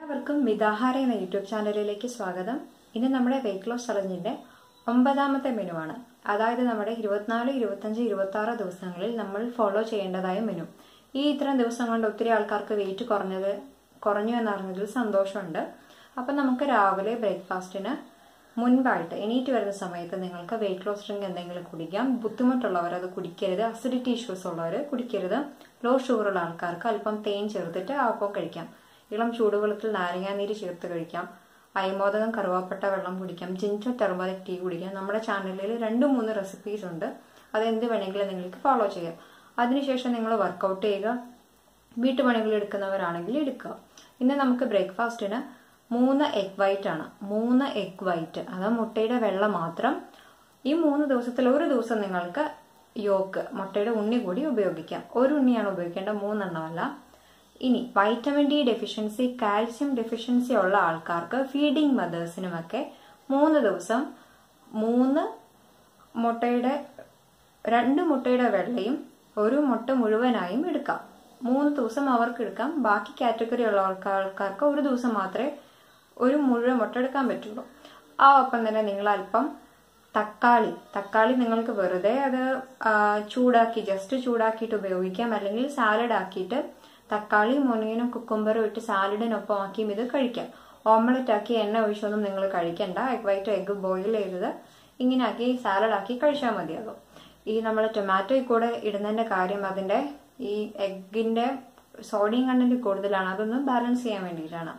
എല്ലാവർക്കും മിതാഹാര എന്ന യൂട്യൂബ് ചാനലിലേക്ക് സ്വാഗതം ഇന്ന് നമ്മുടെ വെയിറ്റ് ലോസ് ചലഞ്ചിന്റെ ഒമ്പതാമത്തെ മെനു ആണ് അതായത് നമ്മുടെ ഇരുപത്തിനാല് ഇരുപത്തഞ്ച് ഇരുപത്തി ആറ് ദിവസങ്ങളിൽ നമ്മൾ ഫോളോ ചെയ്യേണ്ടതായ മെനു ഈ ഇത്തരം ദിവസം കൊണ്ട് ഒത്തിരി ആൾക്കാർക്ക് വെയിറ്റ് കുറഞ്ഞത് കുറഞ്ഞു എന്നറിഞ്ഞതിൽ സന്തോഷമുണ്ട് അപ്പം നമുക്ക് രാവിലെ ബ്രേക്ക്ഫാസ്റ്റിന് മുൻപായിട്ട് എണീറ്റ് വരുന്ന സമയത്ത് നിങ്ങൾക്ക് വെയിറ്റ് ലോസ് ഡ്രിങ്ക് എന്തെങ്കിലും കുടിക്കാം ബുദ്ധിമുട്ടുള്ളവർ അത് കുടിക്കരുത് അസിഡിറ്റി ഇഷ്യൂസ് ഉള്ളവർ കുടിക്കരുത് ലോ ഷുഗറുള്ള ആൾക്കാർക്ക് അല്പം തേൻ ചേർത്തിട്ട് ആ ഒപ്പം കഴിക്കാം ഇളം ചൂടുവെള്ളത്തിൽ നാരങ്ങാനീര് ചേർത്ത് കഴിക്കാം അയമോദകം കറുവാപ്പട്ട വെള്ളം കുടിക്കാം ജിഞ്ചർ ടെർമറിക് ടീ കുടിക്കാം നമ്മുടെ ചാനലിൽ രണ്ട് മൂന്ന് റെസിപ്പീസ് ഉണ്ട് അത് എന്ത് വേണമെങ്കിലും നിങ്ങൾക്ക് ഫോളോ ചെയ്യാം അതിനുശേഷം നിങ്ങൾ വർക്കൗട്ട് ചെയ്യുക വീട്ടുപണികൾ എടുക്കുന്നവരാണെങ്കിൽ എടുക്കുക ഇന്ന് നമുക്ക് ബ്രേക്ക്ഫാസ്റ്റിന് മൂന്ന് എഗ് വൈറ്റ് ആണ് മൂന്ന് എഗ് വൈറ്റ് അത് മുട്ടയുടെ വെള്ള മാത്രം ഈ മൂന്ന് ദിവസത്തിൽ ഒരു ദിവസം നിങ്ങൾക്ക് യോക്ക് മുട്ടയുടെ ഉണ്ണി കൂടി ഉപയോഗിക്കാം ഒരു ഉണ്ണിയാണ് ഉപയോഗിക്കേണ്ട മൂന്നെണ്ണമല്ല ഇനി vitamin D deficiency calcium deficiency ഉള്ള ആൾക്കാർക്ക് ഫീഡിങ് മദേഴ്സിനുമൊക്കെ മൂന്ന് ദിവസം മൂന്ന് മുട്ടയുടെ രണ്ട് മുട്ടയുടെ വെള്ളയും ഒരു മുട്ട മുഴുവനായും എടുക്കാം മൂന്ന് ദിവസം അവർക്ക് എടുക്കാം ബാക്കി കാറ്റഗറി ഉള്ള ആൾക്കാർക്ക് ഒരു ദിവസം മാത്രമേ ഒരു മുഴുവൻ മുട്ട എടുക്കാൻ പറ്റുള്ളൂ ആ ഒപ്പം തന്നെ നിങ്ങൾ അല്പം തക്കാളി തക്കാളി നിങ്ങൾക്ക് വെറുതെ അത് ചൂടാക്കി ജസ്റ്റ് ചൂടാക്കിയിട്ട് ഉപയോഗിക്കാം അല്ലെങ്കിൽ സാലഡ് ആക്കിയിട്ട് തക്കാളി മുനിയനും കുക്കുംബറും ഇട്ട് സാലഡിനൊപ്പം ആക്കിയും ഇത് കഴിക്കാം ഓംലെറ്റ് ആക്കി എണ്ണ ഒഴിച്ചൊന്നും നിങ്ങൾ കഴിക്കണ്ട എഗ് വൈറ്റ് എഗ് ബോയിൽ ചെയ്തത് ഇങ്ങനെ ആക്കി സാലഡ് ആക്കി കഴിച്ചാൽ മതിയാകും ഈ നമ്മൾ ടൊമാറ്റോയിൽ കൂടെ ഇടുന്നതിന്റെ കാര്യം അതിന്റെ ഈ എഗിന്റെ സോഡിയം കണ്ടന്റ് കൂടുതലാണ് അതൊന്ന് ബാലൻസ് ചെയ്യാൻ വേണ്ടിയിട്ടാണ്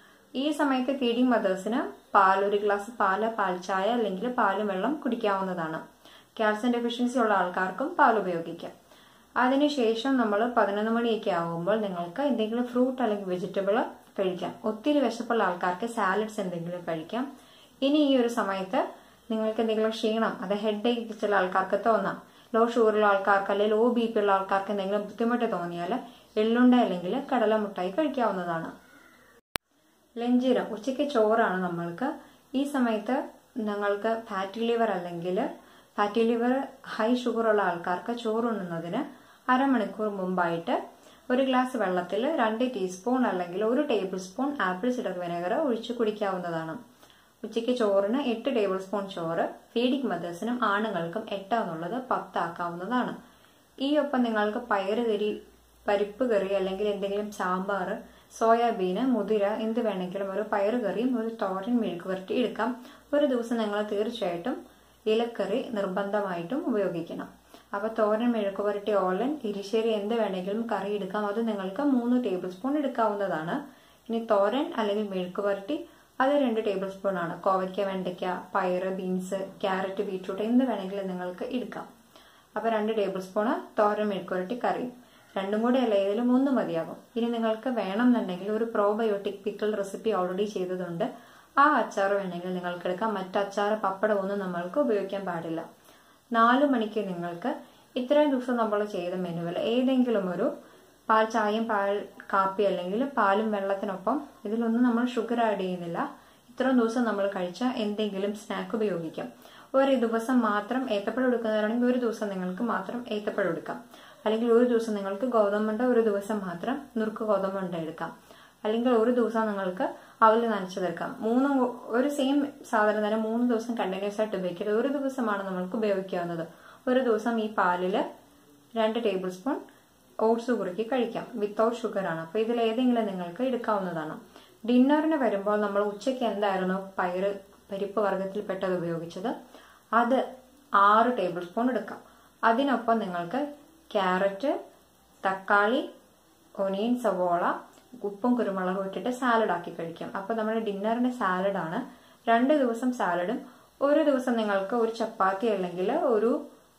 ഈ സമയത്ത് ഫീഡിങ് മദേഴ്സിന് പാൽ ഒരു ഗ്ലാസ് പാല് പാൽ ചായ അല്ലെങ്കിൽ പാലും വെള്ളം കുടിക്കാവുന്നതാണ് കാൽസ്യം ഡെഫിഷ്യൻസി ഉള്ള ആൾക്കാർക്കും പാൽ ഉപയോഗിക്കാം അതിനുശേഷം നമ്മൾ പതിനൊന്ന് മണിയൊക്കെ ആകുമ്പോൾ നിങ്ങൾക്ക് എന്തെങ്കിലും ഫ്രൂട്ട് അല്ലെങ്കിൽ വെജിറ്റബിൾ കഴിക്കാം ഒത്തിരി വിശപ്പുള്ള ആൾക്കാർക്ക് സാലഡ്സ് എന്തെങ്കിലും കഴിക്കാം ഇനി ഈ ഒരു സമയത്ത് നിങ്ങൾക്ക് എന്തെങ്കിലും ക്ഷീണം അത് ഹെഡ് ഏക്ക് ചില ആൾക്കാർക്ക് തോന്നാം ലോ ഷുഗറുള്ള ആൾക്കാർക്ക് അല്ലെങ്കിൽ ലോ ബി പി ഉള്ള ആൾക്കാർക്ക് എന്തെങ്കിലും ബുദ്ധിമുട്ട് തോന്നിയാൽ എള്ളുണ്ട അല്ലെങ്കിൽ കടലമുട്ടായി കഴിക്കാവുന്നതാണ് ലഞ്ചിന് ഉച്ചയ്ക്ക് ചോറാണ് നമ്മൾക്ക് ഈ സമയത്ത് നിങ്ങൾക്ക് ഫാറ്റി ലിവർ അല്ലെങ്കിൽ ഫാറ്റി ലിവർ ഹൈ ഷുഗർ ഉള്ള ആൾക്കാർക്ക് ചോറുണ്ണുന്നതിന് അരമണിക്കൂർ മുമ്പായിട്ട് ഒരു ഗ്ലാസ് വെള്ളത്തിൽ രണ്ട് ടീസ്പൂൺ അല്ലെങ്കിൽ ഒരു tablespoon apple cider vinegar ഒഴിച്ച് കുടിക്കാവുന്നതാണ് ഉച്ചയ്ക്ക് ചോറിന് എട്ട് ടേബിൾ സ്പൂൺ ചോറ് ഫീഡിംഗ് മദേഴ്സിനും ആണുങ്ങൾക്കും എട്ടാന്നുള്ളത് പത്താക്കാവുന്നതാണ് ഈ ഒപ്പം നിങ്ങൾക്ക് പയറ് കറി പരിപ്പ് കറി അല്ലെങ്കിൽ എന്തെങ്കിലും സാമ്പാർ സോയാബീന് മുതിര എന്ത് വേണമെങ്കിലും ഒരു പയറ് കറിയും ഒരു തോരൻ മെഴുക്ക് വരട്ടി എടുക്കാം ഒരു ദിവസം നിങ്ങൾ തീർച്ചയായിട്ടും ഇലക്കറി നിർബന്ധമായിട്ടും ഉപയോഗിക്കണം അപ്പൊ തോരൻ മെഴുക്ക് വരട്ടി ഓലൻ ഇരിശ്ശേരി എന്ത് വേണമെങ്കിലും കറി എടുക്കാം അത് നിങ്ങൾക്ക് മൂന്ന് ടേബിൾ സ്പൂൺ എടുക്കാവുന്നതാണ് ഇനി തോരൻ അല്ലെങ്കിൽ മെഴുക്ക് വരട്ടി അത് രണ്ട് ടേബിൾ സ്പൂൺ ആണ് കോവയ്ക്ക വെണ്ടയ്ക്ക പയറ് ബീൻസ് ക്യാരറ്റ് ബീട്രൂട്ട് എന്ത് വേണമെങ്കിലും നിങ്ങൾക്ക് എടുക്കാം അപ്പൊ രണ്ട് ടേബിൾ സ്പൂണ് തോരൻ മെഴുക്ക് വരട്ടി കറി രണ്ടും കൂടെ അല്ല ഏതിലും ഒന്ന് മതിയാകും ഇനി നിങ്ങൾക്ക് വേണമെന്നുണ്ടെങ്കിൽ ഒരു പ്രോബയോട്ടിക് പിക്കിൾ റെസിപ്പി ഓൾറെഡി ചെയ്തതുണ്ട് ആ അച്ചാർ വേണമെങ്കിൽ നിങ്ങൾക്ക് എടുക്കാം മറ്റ് അച്ചാർ പപ്പടം ഒന്നും നമ്മൾക്ക് ഉപയോഗിക്കാൻ പാടില്ല നാലു മണിക്ക് നിങ്ങൾക്ക് ഇത്രയും ദിവസം നമ്മൾ ചെയ്ത മെനുവിൽ ഏതെങ്കിലും ഒരു പാൽ ചായയും പാൽ കാപ്പി അല്ലെങ്കിൽ പാലും വെള്ളത്തിനൊപ്പം ഇതിലൊന്നും നമ്മൾ ഷുഗർ ആഡ് ചെയ്യുന്നില്ല ഇത്രയും ദിവസം നമ്മൾ കഴിച്ച എന്തെങ്കിലും സ്നാക്ക് ഉപയോഗിക്കാം ഒരു ദിവസം മാത്രം ഏത്തപ്പഴം എടുക്കുന്നവരാണെങ്കിൽ ഒരു ദിവസം നിങ്ങൾക്ക് മാത്രം ഏത്തപ്പഴം എടുക്കാം അല്ലെങ്കിൽ ഒരു ദിവസം നിങ്ങൾക്ക് ഗോതമ്പുണ്ട ഒരു ദിവസം മാത്രം നുറുക്ക് ഗോതമ്പുണ്ട എടുക്കാം അല്ലെങ്കിൽ ഒരു ദിവസം നിങ്ങൾക്ക് അവൽ നനച്ചതെടുക്കാം മൂന്ന് ഒരു സെയിം സാധനം തന്നെ മൂന്ന് ദിവസം കണ്ടിന്യൂസ് ആയിട്ട് ഉപയോഗിക്കരുത് ഒരു ദിവസമാണ് നമ്മൾക്ക് ഉപയോഗിക്കാവുന്നത് ഒരു ദിവസം ഈ പാലില് രണ്ട് ടേബിൾ സ്പൂൺ ഓട്സ് കുറുക്കി കഴിക്കാം വിത്തൗട്ട് ഷുഗർ ആണ് അപ്പൊ ഇതിൽ ഏതെങ്കിലും നിങ്ങൾക്ക് എടുക്കാവുന്നതാണ് ഡിന്നറിന് വരുമ്പോൾ നമ്മൾ ഉച്ചയ്ക്ക് എന്തായിരുന്നു പയറ് പരിപ്പ് വർഗത്തിൽപ്പെട്ടത് ഉപയോഗിച്ചത് അത് ആറ് ടേബിൾ സ്പൂൺ എടുക്കാം അതിനൊപ്പം നിങ്ങൾക്ക് ക്യാരറ്റ് തക്കാളി ഒനിയൻ സവോള ഉപ്പും കുരുമുളകും ഇട്ടിട്ട് സാലഡ് ആക്കി കഴിക്കാം അപ്പൊ നമ്മുടെ ഡിന്നറിന്റെ സാലഡാണ് രണ്ട് ദിവസം സാലഡും ഒരു ദിവസം നിങ്ങൾക്ക് ഒരു ചപ്പാത്തി അല്ലെങ്കിൽ ഒരു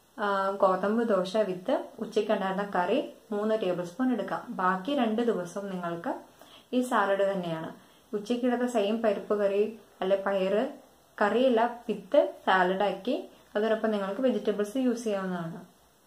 ഗോതമ്പ് ദോശ വിത്ത് ഉച്ചയ്ക്കുണ്ടായിരുന്ന കറി മൂന്ന് ടേബിൾ സ്പൂൺ എടുക്കാം ബാക്കി രണ്ട് ദിവസം നിങ്ങൾക്ക് ഈ സാലഡ് തന്നെയാണ് ഉച്ചയ്ക്കിടത്ത സെയിം പരിപ്പ് കറി അല്ലെ പയറ് കറിയല്ല വിത്ത് സാലഡാക്കി അതോടൊപ്പം നിങ്ങൾക്ക് വെജിറ്റബിൾസ് യൂസ് ചെയ്യാവുന്നതാണ്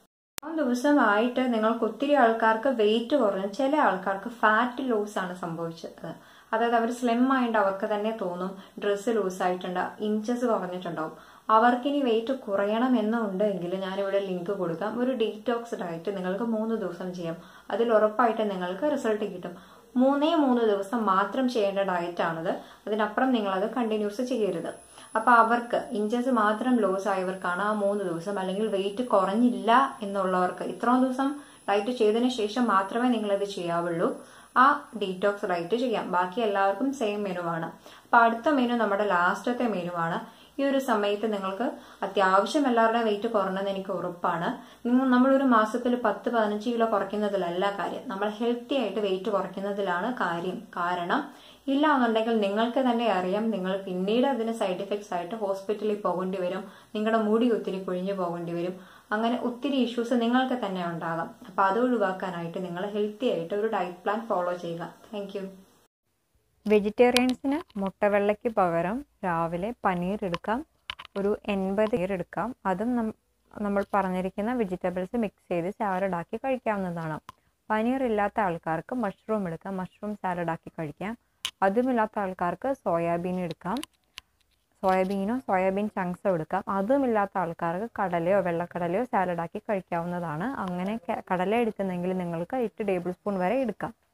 ആ ദിവസമായിട്ട് നിങ്ങൾക്ക് ഒത്തിരി ആൾക്കാർക്ക് വെയിറ്റ് കുറഞ്ഞു ചില ആൾക്കാർക്ക് ഫാറ്റ് ലോസ് ആണ് സംഭവിച്ചത് അതായത് അവർ സ്ലിം ആയിട്ട് അവർക്ക് തന്നെ തോന്നും ഡ്രസ്സ് ലൂസ് ആയിട്ടുണ്ട് ഇഞ്ചസ് കുറഞ്ഞിട്ടുണ്ടാവും അവർക്കിനി വെയിറ്റ് കുറയണം എന്നുണ്ടെങ്കിൽ ഞാനിവിടെ ലിങ്ക് കൊടുക്കാം ഒരു ഡീറ്റോക്സ് ഡയറ്റ് നിങ്ങൾക്ക് മൂന്ന് ദിവസം ചെയ്യാം അതിൽ ഉറപ്പായിട്ട് നിങ്ങൾക്ക് റിസൾട്ട് കിട്ടും മൂന്നേ മൂന്ന് ദിവസം മാത്രം ചെയ്യേണ്ട ഡയറ്റാണിത് അതിനപ്പുറം നിങ്ങളത് കണ്ടിന്യൂസ് ചെയ്യരുത് അപ്പോൾ അവർക്ക് ഇഞ്ചസ് മാത്രം ലോസ് ആയവർക്കാണ് ആ മൂന്ന് ദിവസം അല്ലെങ്കിൽ വെയിറ്റ് കുറഞ്ഞില്ല എന്നുള്ളവർക്ക് ഇത്രയും ദിവസം ഡയറ്റ് ചെയ്തതിന് ശേഷം മാത്രമേ നിങ്ങളത് ചെയ്യാവുള്ളൂ ആ ഡീറ്റോക്സ് ഡയറ്റ് ചെയ്യാം ബാക്കി എല്ലാവർക്കും സെയിം മെനു ആണ് അപ്പൊ അടുത്ത മെനു നമ്മുടെ ലാസ്റ്റത്തെ മെനു ആണ് ഈ ഒരു സമയത്ത് നിങ്ങൾക്ക് അത്യാവശ്യം എല്ലാവരുടെയും വെയിറ്റ് കുറഞ്ഞെന്ന് എനിക്ക് ഉറപ്പാണ് നിങ്ങൾ നമ്മളൊരു മാസത്തിൽ പത്ത് പതിനഞ്ച് കിലോ കുറയ്ക്കുന്നതിലല്ല കാര്യം നമ്മൾ ഹെൽത്തി ആയിട്ട് വെയിറ്റ് കുറയ്ക്കുന്നതിലാണ് കാര്യം കാരണം ഇല്ല എന്നുണ്ടെങ്കിൽ നിങ്ങൾക്ക് തന്നെ അറിയാം നിങ്ങൾ പിന്നീട് അതിന് സൈഡ് എഫക്ട്സ് ആയിട്ട് ഹോസ്പിറ്റലിൽ പോകേണ്ടി വരും നിങ്ങളുടെ മുടി ഒത്തിരി കൊഴിഞ്ഞു പോകേണ്ടി വരും അങ്ങനെ ഒത്തിരി ഇഷ്യൂസ് നിങ്ങൾക്ക് തന്നെ ഉണ്ടാകാം അപ്പോൾ അത് ഒഴിവാക്കാനായിട്ട് നിങ്ങൾ ഹെൽത്തി ആയിട്ട് ഒരു ഡയറ്റ് പ്ലാൻ ഫോളോ ചെയ്യുക താങ്ക് വെജിറ്റേറിയൻസിന് മുട്ടവെള്ളയ്ക്ക് പകരം രാവിലെ പനീർ എടുക്കാം ഒരു എൺപത് പനീർ എടുക്കാം അതും നമ്മൾ പറഞ്ഞിരിക്കുന്ന വെജിറ്റബിൾസ് മിക്സ് ചെയ്ത് സാലഡാക്കി കഴിക്കാവുന്നതാണ് പനീർ ഇല്ലാത്ത ആൾക്കാർക്ക് മഷ്റൂം എടുക്കാം മഷ്റൂം സാലഡാക്കി കഴിക്കാം അതുമില്ലാത്ത ആൾക്കാർക്ക് സോയാബീൻ എടുക്കാം സോയാബീനോ സോയാബീൻ ചങ്ക്സോ എടുക്കാം അതുമില്ലാത്ത ആൾക്കാർക്ക് കടലയോ വെള്ളക്കടലയോ സാലഡാക്കി കഴിക്കാവുന്നതാണ് അങ്ങനെ കടല എടുക്കുന്നെങ്കിൽ നിങ്ങൾക്ക് എട്ട് ടേബിൾ സ്പൂൺ വരെ എടുക്കാം